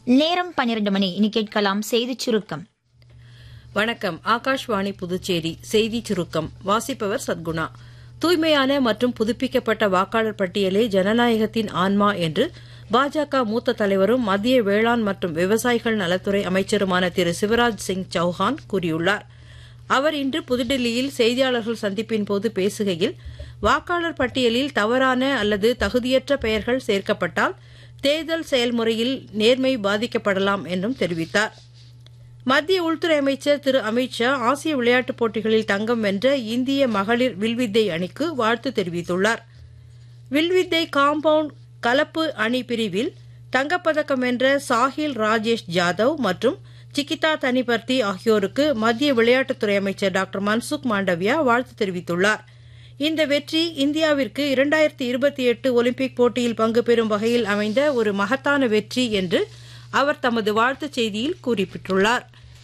நேரம் பன்னிரண்டு மணி இனி கேட்கலாம் செய்திச் சுருக்கம் வணக்கம் ஆகாஷ்வாணி புதுச்சேரி செய்தி சுருக்கம் வாசிப்பவர் சத்குணா தூய்மையான மற்றும் புதுப்பிக்கப்பட்ட வாக்காளர் பட்டியலே ஜனநாயகத்தின் ஆன்மா என்று பாஜக மூத்த தலைவரும் மத்திய வேளாண் மற்றும் விவசாயிகள் நலத்துறை அமைச்சருமான திரு சிவராஜ் சிங் சௌஹான் கூறியுள்ளார் அவர் இன்று புதுடில்லியில் செய்தியாளர்கள் சந்திப்பின் போது பேசுகையில் வாக்காளர் பட்டியலில் தவறான அல்லது தகுதியற்ற பெயர்கள் சேர்க்கப்பட்டால் தேர்தல் செயல்முறையில் நேர்மை பாதிக்கப்படலாம் என்றும் தெரிவித்தார் மத்திய உள்துறை அமைச்சர் திரு அமித்ஷா ஆசிய விளையாட்டுப் போட்டிகளில் தங்கம் வென்ற இந்திய மகளிர் வில்வித்தை அணிக்கு வாழ்த்து தெரிவித்துள்ளார் வில்வித்தை காம்பவுண்ட் கலப்பு அணி பிரிவில் தங்கப்பதக்கம் வென்ற சாஹில் ராஜேஷ் ஜாதவ் மற்றும் சிக்கிதா தனிபர்த்தி ஆகியோருக்கு மத்திய விளையாட்டுத்துறை அமைச்சர் டாக்டர் மன்சுக் மாண்டவியா வாழ்த்து தெரிவித்துள்ளார் இந்த வெற்றி இந்தியாவிற்கு இரண்டாயிரத்தி இருபத்தி எட்டு ஒலிம்பிக் போட்டியில் பங்கு பெறும் வகையில் அமைந்த ஒரு மகத்தான வெற்றி என்று அவர் தமது வாழ்த்துச் செய்தியில் குறிப்பிட்டுள்ளார்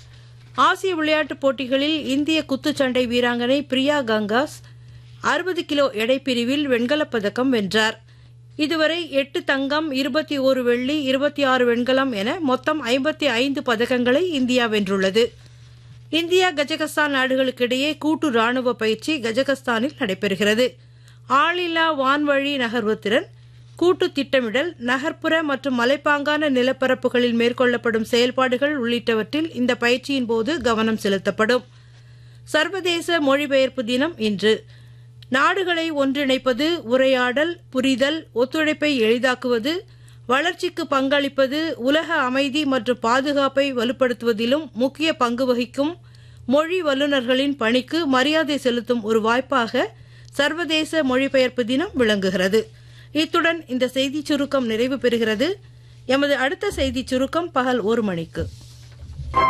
ஆசிய விளையாட்டுப் போட்டிகளில் இந்திய குத்துச்சண்டை வீராங்கனை பிரியா கங்காஸ் அறுபது கிலோ எடைப்பிரிவில் வெண்கலப் பதக்கம் வென்றார் இதுவரை எட்டு தங்கம் இருபத்தி ஒரு வெள்ளி இருபத்தி ஆறு வெண்கலம் என மொத்தம் ஐம்பத்தி ஐந்து பதக்கங்களை இந்தியா வென்றுள்ளது இந்தியா கஜகஸ்தான் நாடுகளுக்கிடையே கூட்டு ராணுவ பயிற்சி கஜகஸ்தானில் நடைபெறுகிறது ஆளில்லா வான்வழி நகர்வு திறன் கூட்டு திட்டமிடல் நகர்ப்புற மற்றும் மலைப்பாங்கான நிலப்பரப்புகளில் மேற்கொள்ளப்படும் செயல்பாடுகள் உள்ளிட்டவற்றில் இந்த பயிற்சியின் போது கவனம் செலுத்தப்படும் சர்வதேச மொழிபெயர்ப்பு தினம் இன்று நாடுகளை ஒன்றிணைப்பது உரையாடல் புரிதல் ஒத்துழைப்பை எளிதாக்குவது வளர்ச்சிக்கு பங்களிப்பது உலக அமைதி மற்றும் பாதுகாப்பை வலுப்படுத்துவதிலும் முக்கிய பங்கு வகிக்கும் மொழி வல்லுநர்களின் பணிக்கு மரியாதை செலுத்தும் ஒரு வாய்ப்பாக சர்வதேச மொழிபெயர்ப்பு தினம் விளங்குகிறது இத்துடன் இந்த செய்திச் சுருக்கம் நிறைவு பெறுகிறது எமது அடுத்த செய்திச் சுருக்கம் பகல் ஒரு மணிக்கு